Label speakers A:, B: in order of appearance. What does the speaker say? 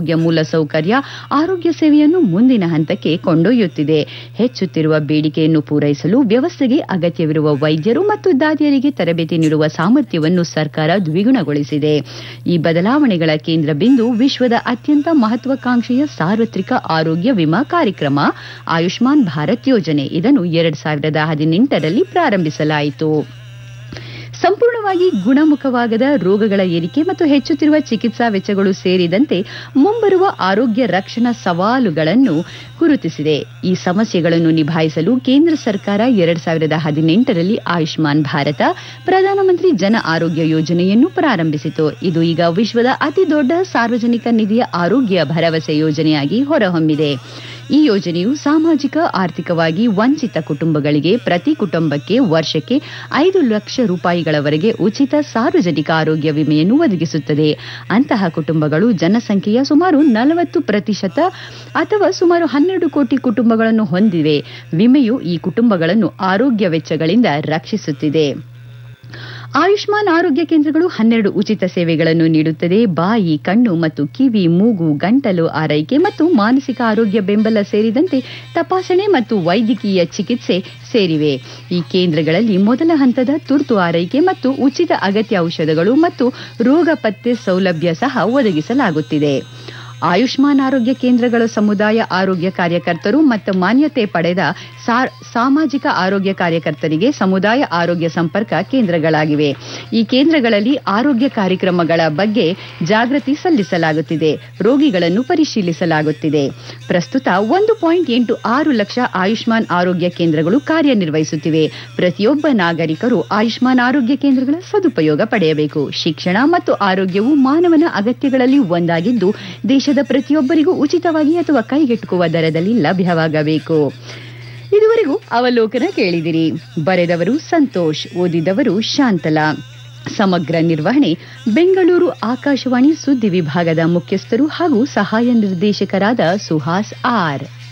A: ಆರೋಗ್ಯ ಮೂಲಸೌಕರ್ಯ ಆರೋಗ್ಯ ಸೇವೆಯನ್ನು ಮುಂದಿನ ಹಂತಕ್ಕೆ ಕೊಂಡೊಯ್ಯುತ್ತಿದೆ ಹೆಚ್ಚುತ್ತಿರುವ ಬೇಡಿಕೆಯನ್ನು ಪೂರೈಸಲು ವ್ಯವಸ್ಥೆಗೆ ಅಗತ್ಯವಿರುವ ವೈದ್ಯರು ಮತ್ತು ದಾದಿಯರಿಗೆ ತರಬೇತಿ ನೀಡುವ ಸಾಮರ್ಥ್ಯವನ್ನು ಸರ್ಕಾರ ದ್ವಿಗುಣಗೊಳಿಸಿದೆ ಈ ಬದಲಾವಣೆಗಳ ಕೇಂದ್ರ ಬಿಂದು ವಿಶ್ವದ ಅತ್ಯಂತ ಮಹತ್ವಾಕಾಂಕ್ಷೆಯ ಸಾರ್ವತ್ರಿಕ ಆರೋಗ್ಯ ವಿಮಾ ಕಾರ್ಯಕ್ರಮ ಆಯುಷ್ಮಾನ್ ಭಾರತ್ ಯೋಜನೆ ಇದನ್ನು ಎರಡ್ ಸಾವಿರದ ಹದಿನೆಂಟರಲ್ಲಿ ಪ್ರಾರಂಭಿಸಲಾಯಿತು ಸಂಪೂರ್ಣವಾಗಿ ಗುಣಮುಖವಾಗದ ರೋಗಗಳ ಏರಿಕೆ ಮತ್ತು ಹೆಚ್ಚುತ್ತಿರುವ ಚಿಕಿತ್ಸಾ ವೆಚ್ಚಗಳು ಸೇರಿದಂತೆ ಮುಂಬರುವ ಆರೋಗ್ಯ ರಕ್ಷಣಾ ಸವಾಲುಗಳನ್ನು ಗುರುತಿಸಿದೆ ಈ ಸಮಸ್ಯೆಗಳನ್ನು ನಿಭಾಯಿಸಲು ಕೇಂದ್ರ ಸರ್ಕಾರ ಎರಡ್ ಸಾವಿರದ ಹದಿನೆಂಟರಲ್ಲಿ ಆಯುಷ್ಮಾನ್ ಭಾರತ ಪ್ರಧಾನಮಂತ್ರಿ ಜನ ಆರೋಗ್ಯ ಯೋಜನೆಯನ್ನು ಪ್ರಾರಂಭಿಸಿತು ಇದು ಈಗ ವಿಶ್ವದ ಅತಿದೊಡ್ಡ ಸಾರ್ವಜನಿಕ ನಿಧಿಯ ಆರೋಗ್ಯ ಭರವಸೆ ಯೋಜನೆಯಾಗಿ ಹೊರಹೊಮ್ಮಿದೆ ಈ ಯೋಜನೆಯು ಸಾಮಾಜಿಕ ಆರ್ಥಿಕವಾಗಿ ವಂಚಿತ ಕುಟುಂಬಗಳಿಗೆ ಪ್ರತಿ ಕುಟುಂಬಕ್ಕೆ ವರ್ಷಕ್ಕೆ ಐದು ಲಕ್ಷ ರೂಪಾಯಿಗಳವರೆಗೆ ಉಚಿತ ಸಾರ್ವಜನಿಕ ಆರೋಗ್ಯ ವಿಮೆಯನ್ನು ಒದಗಿಸುತ್ತದೆ ಅಂತಹ ಕುಟುಂಬಗಳು ಜನಸಂಖ್ಯೆಯ ಸುಮಾರು ನಲವತ್ತು ಪ್ರತಿಶತ ಅಥವಾ ಸುಮಾರು ಹನ್ನೆರಡು ಕೋಟಿ ಕುಟುಂಬಗಳನ್ನು ಹೊಂದಿವೆ ವಿಮೆಯು ಈ ಕುಟುಂಬಗಳನ್ನು ಆರೋಗ್ಯ ವೆಚ್ಚಗಳಿಂದ ರಕ್ಷಿಸುತ್ತಿದೆ ಆಯುಷ್ಮಾನ್ ಆರೋಗ್ಯ ಕೇಂದ್ರಗಳು ಹನ್ನೆರಡು ಉಚಿತ ಸೇವೆಗಳನ್ನು ನೀಡುತ್ತದೆ ಬಾಯಿ ಕಣ್ಣು ಮತ್ತು ಕಿವಿ ಮೂಗು ಗಂಟಲು ಆರೈಕೆ ಮತ್ತು ಮಾನಸಿಕ ಆರೋಗ್ಯ ಬೆಂಬಲ ಸೇರಿದಂತೆ ತಪಾಸಣೆ ಮತ್ತು ವೈದ್ಯಕೀಯ ಚಿಕಿತ್ಸೆ ಸೇರಿವೆ ಈ ಕೇಂದ್ರಗಳಲ್ಲಿ ಮೊದಲ ಹಂತದ ತುರ್ತು ಆರೈಕೆ ಮತ್ತು ಉಚಿತ ಅಗತ್ಯ ಔಷಧಗಳು ಮತ್ತು ರೋಗ ಪತ್ತೆ ಸೌಲಭ್ಯ ಸಹ ಒದಗಿಸಲಾಗುತ್ತಿದೆ ಆಯುಷ್ಮಾನ್ ಆರೋಗ್ಯ ಕೇಂದ್ರಗಳು ಸಮುದಾಯ ಆರೋಗ್ಯ ಕಾರ್ಯಕರ್ತರು ಮತ್ತು ಮಾನ್ಯತೆ ಪಡೆದ ಸಾಮಾಜಿಕ ಆರೋಗ್ಯ ಕಾರ್ಯಕರ್ತರಿಗೆ ಸಮುದಾಯ ಆರೋಗ್ಯ ಸಂಪರ್ಕ ಕೇಂದ್ರಗಳಾಗಿವೆ ಈ ಕೇಂದ್ರಗಳಲ್ಲಿ ಆರೋಗ್ಯ ಕಾರ್ಯಕ್ರಮಗಳ ಬಗ್ಗೆ ಜಾಗೃತಿ ಸಲ್ಲಿಸಲಾಗುತ್ತಿದೆ ರೋಗಿಗಳನ್ನು ಪರಿಶೀಲಿಸಲಾಗುತ್ತಿದೆ ಪ್ರಸ್ತುತ ಒಂದು ಪಾಯಿಂಟ್ ಎಂಟು ಆರು ಲಕ್ಷ ಆಯುಷ್ಮಾನ್ ಆರೋಗ್ಯ ಕೇಂದ್ರಗಳು ಕಾರ್ಯನಿರ್ವಹಿಸುತ್ತಿವೆ ಪ್ರತಿಯೊಬ್ಬ ನಾಗರಿಕರು ಆಯುಷ್ಮಾನ್ ಆರೋಗ್ಯ ಕೇಂದ್ರಗಳ ಸದುಪಯೋಗ ಪಡೆಯಬೇಕು ಶಿಕ್ಷಣ ಮತ್ತು ಆರೋಗ್ಯವು ಮಾನವನ ಅಗತ್ಯಗಳಲ್ಲಿ ಒಂದಾಗಿದ್ದು ದೇಶದ ಪ್ರತಿಯೊಬ್ಬರಿಗೂ ಉಚಿತವಾಗಿ ಅಥವಾ ಕೈಗೆಟುಕುವ ದರದಲ್ಲಿ ಲಭ್ಯವಾಗಬೇಕು ಇದುವರೆಗೂ ಅವಲೋಕನ ಕೇಳಿದಿರಿ ಬರೆದವರು ಸಂತೋಷ್ ಓದಿದವರು ಶಾಂತಲಾ ಸಮಗ್ರ ನಿರ್ವಹಣೆ ಬೆಂಗಳೂರು ಆಕಾಶವಾಣಿ ಸುದ್ದಿ ವಿಭಾಗದ ಮುಖ್ಯಸ್ಥರು ಹಾಗೂ ಸಹಾಯ ನಿರ್ದೇಶಕರಾದ ಸುಹಾಸ್ ಆರ್